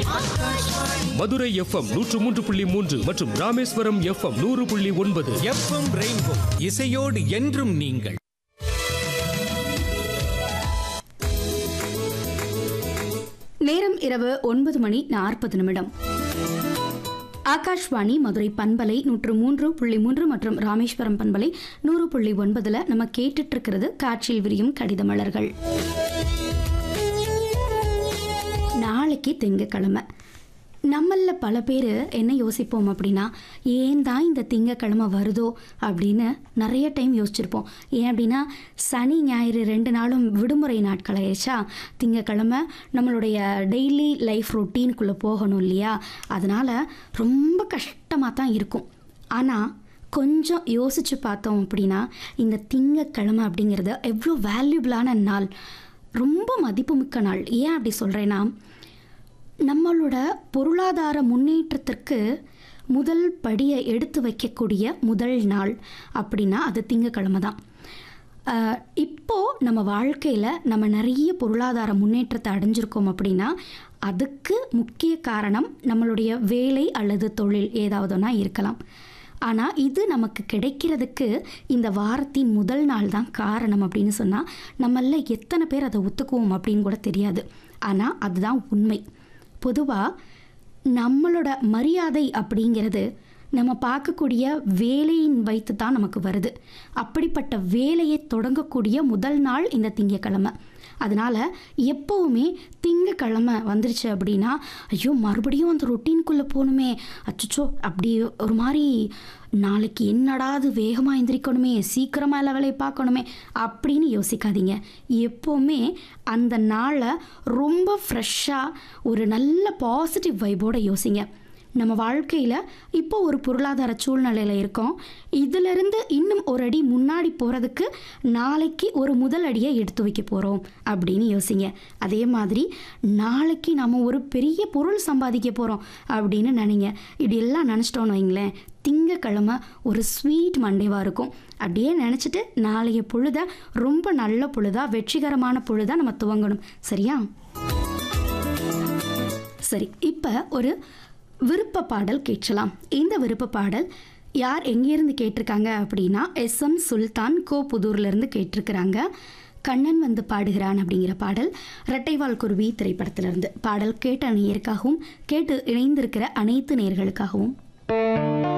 Madurai FM நூற்று மூன்று புள்ளி மூன்று மற்றும் ராமேஸ்வரம் எஃப்எம் நூறு புள்ளி ஒன்பது எஃப்எம் ரெயின்போ இசையோடு என்றும் நீங்கள் நேரம் இரவு ஒன்பது மணி நாற்பது நிமிடம் ஆகாஷ்வாணி மதுரை பண்பலை நூற்று மூன்று புள்ளி மூன்று மற்றும் ராமேஸ்வரம் பண்பலை நூறு புள்ளி ஒன்பதுல நம்ம கேட்டுட்டு இருக்கிறது காற்றில் விரியும் கடித மலர்கள் நாளைக்கு திங்கக்கிழமை நம்மள பல பேர் என்ன யோசிப்போம் அப்படின்னா ஏன் தான் இந்த திங்கக்கிழமை வருதோ அப்படின்னு நிறைய டைம் யோசிச்சிருப்போம் ஏன் அப்படின்னா சனி ஞாயிறு ரெண்டு நாளும் விடுமுறை நாட்கள் ஆயிடுச்சா திங்கக்கிழமை நம்மளுடைய டெய்லி லைஃப் ரொட்டீனுக்குள்ளே போகணும் இல்லையா அதனால் ரொம்ப கஷ்டமாக தான் இருக்கும் ஆனால் கொஞ்சம் யோசித்து பார்த்தோம் அப்படின்னா இந்த திங்கக்கிழமை அப்படிங்கிறது எவ்வளோ வேல்யூபிளான நாள் ரொம்ப மதிப்புமிக்க நாள் ஏன் அப்படி சொல்கிறேன்னா நம்மளோட பொருளாதார முன்னேற்றத்திற்கு முதல் படியை எடுத்து வைக்கக்கூடிய முதல் நாள் அப்படின்னா அது திங்கக்கிழமை தான் ஆஹ் இப்போ நம்ம வாழ்க்கையில் நம்ம நிறைய பொருளாதார முன்னேற்றத்தை அடைஞ்சிருக்கோம் அப்படின்னா அதுக்கு முக்கிய காரணம் நம்மளுடைய வேலை அல்லது தொழில் ஏதாவதுனா இருக்கலாம் ஆனால் இது நமக்கு கிடைக்கிறதுக்கு இந்த வாரத்தின் முதல் நாள் தான் காரணம் அப்படின்னு சொன்னால் நம்மள எத்தனை பேர் அதை ஒத்துக்குவோம் அப்படின்னு கூட தெரியாது ஆனால் அதுதான் உண்மை பொதுவாக நம்மளோட மரியாதை அப்படிங்கிறது நம்ம பார்க்கக்கூடிய வேலையின் வைத்து தான் நமக்கு வருது அப்படிப்பட்ட வேலையை தொடங்கக்கூடிய முதல் நாள் இந்த திங்கக்கிழமை அதனால் எப்போவுமே திங்கக்கிழமை வந்துருச்சு அப்படின்னா ஐயோ மறுபடியும் அந்த ரொட்டீனுக்குள்ளே போகணுமே அச்சோ அப்படி ஒரு மாதிரி நாளைக்கு என்னடா அது வேகமாக எந்திரிக்கணுமே சீக்கிரமாக எல்லா வேலையை பார்க்கணுமே அப்படின்னு யோசிக்காதீங்க எப்போவுமே அந்த நாளை ரொம்ப ஃப்ரெஷ்ஷாக ஒரு நல்ல பாசிட்டிவ் வைபோட யோசிங்க நம்ம வாழ்க்கையில் இப்போ ஒரு பொருளாதார சூழ்நிலையில் இருக்கோம் இதிலிருந்து இன்னும் ஒரு அடி முன்னாடி போகிறதுக்கு நாளைக்கு ஒரு முதல் அடியை எடுத்து வைக்க போகிறோம் அப்படின்னு யோசிங்க அதே மாதிரி நாளைக்கு நம்ம ஒரு பெரிய பொருள் சம்பாதிக்க போகிறோம் அப்படின்னு நினைங்க இப்படி எல்லாம் நினச்சிட்டோன்னு வைங்களேன் திங்கக்கிழமை ஒரு ஸ்வீட் மண்டேவாக இருக்கும் அப்படியே நினச்சிட்டு நாளைய பொழுத ரொம்ப நல்ல பொழுதா வெற்றிகரமான பொழுதா நம்ம துவங்கணும் சரியா சரி இப்போ ஒரு விருப்ப பாடல் கேட்கலாம் இந்த விருப்ப பாடல் யார் எங்கேருந்து கேட்டிருக்காங்க அப்படின்னா எஸ் எம் சுல்தான் கோ புதூர்லேருந்து கேட்டிருக்கிறாங்க கண்ணன் வந்து பாடுகிறான் அப்படிங்கிற பாடல் இரட்டைவால் குருவி திரைப்படத்திலிருந்து பாடல் கேட்ட நேயருக்காகவும் கேட்டு இணைந்திருக்கிற அனைத்து நேயர்களுக்காகவும்